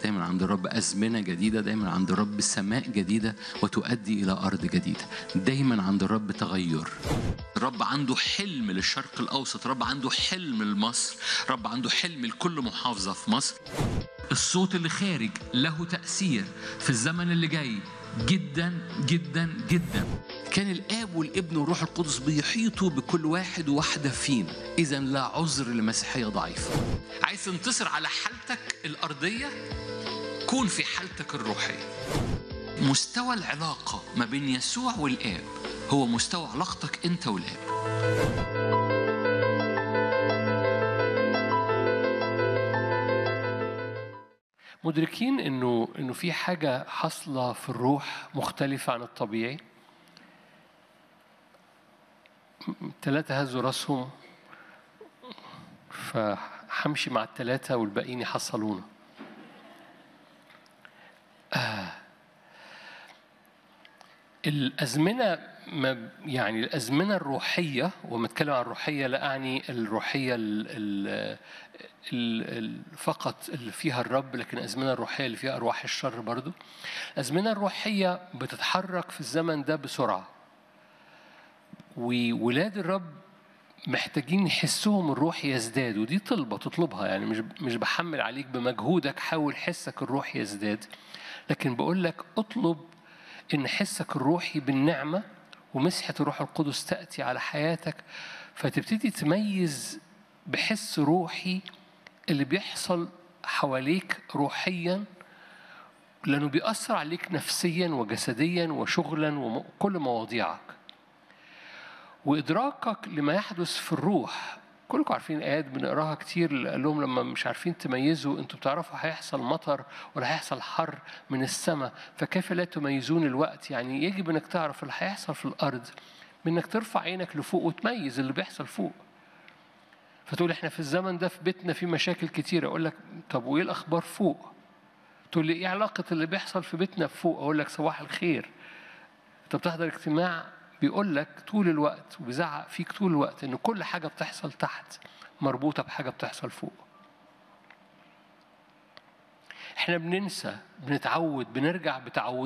دايما عند الرب أزمنة جديدة دايما عند الرب سماء جديدة وتؤدي إلى أرض جديدة دايما عند الرب تغير الرب عنده حلم للشرق الأوسط الرب عنده حلم لمصر الرب عنده حلم لكل محافظة في مصر الصوت اللي خارج له تأثير في الزمن اللي جاي جدا جدا جدا كان الاب والابن والروح القدس بيحيطوا بكل واحد وواحده فينا اذا لا عذر لمسيحيه ضعيفه عايز تنتصر على حالتك الارضيه كون في حالتك الروحيه مستوى العلاقه ما بين يسوع والاب هو مستوى علاقتك انت والاب مدركين انه انه في حاجه حاصله في الروح مختلفه عن الطبيعي ثلاثة هزوا راسهم فهمشي مع الثلاثة والباقيين يحصلونا آه. الأزمنة ما يعني الأزمنة الروحية وما أتكلم عن الروحية لا أعني الروحية ال ال ال ال فقط اللي فيها الرب لكن الأزمنة الروحية اللي فيها أرواح الشر برضو الأزمنة الروحية بتتحرك في الزمن ده بسرعة وولاد الرب محتاجين يحسهم الروح يزداد ودي طلبة تطلبها يعني مش مش بحمل عليك بمجهودك حاول حسك الروح يزداد لكن بقول لك اطلب ان حسك الروحي بالنعمة ومسحة الروح القدس تأتي على حياتك فتبتدي تميز بحس روحي اللي بيحصل حواليك روحيا لأنه بيأثر عليك نفسيا وجسديا وشغلا وكل مواضيعك وإدراكك لما يحدث في الروح كلكم عارفين آيات بنقراها كتير قال لهم لما مش عارفين تميزوا انتوا بتعرفوا هيحصل مطر ولا هيحصل حر من السماء فكيف لا تميزون الوقت يعني يجب انك تعرف اللي هيحصل في الارض بانك ترفع عينك لفوق وتميز اللي بيحصل فوق فتقول احنا في الزمن ده في بيتنا في مشاكل كتيرة اقول لك طب وايه الاخبار فوق تقول لي ايه علاقة اللي بيحصل في بيتنا فوق اقول لك صباح الخير انت بتحضر اجتماع بيقول لك طول الوقت وبيزعق فيك طول الوقت ان كل حاجه بتحصل تحت مربوطه بحاجه بتحصل فوق احنا بننسى بنتعود بنرجع بتعود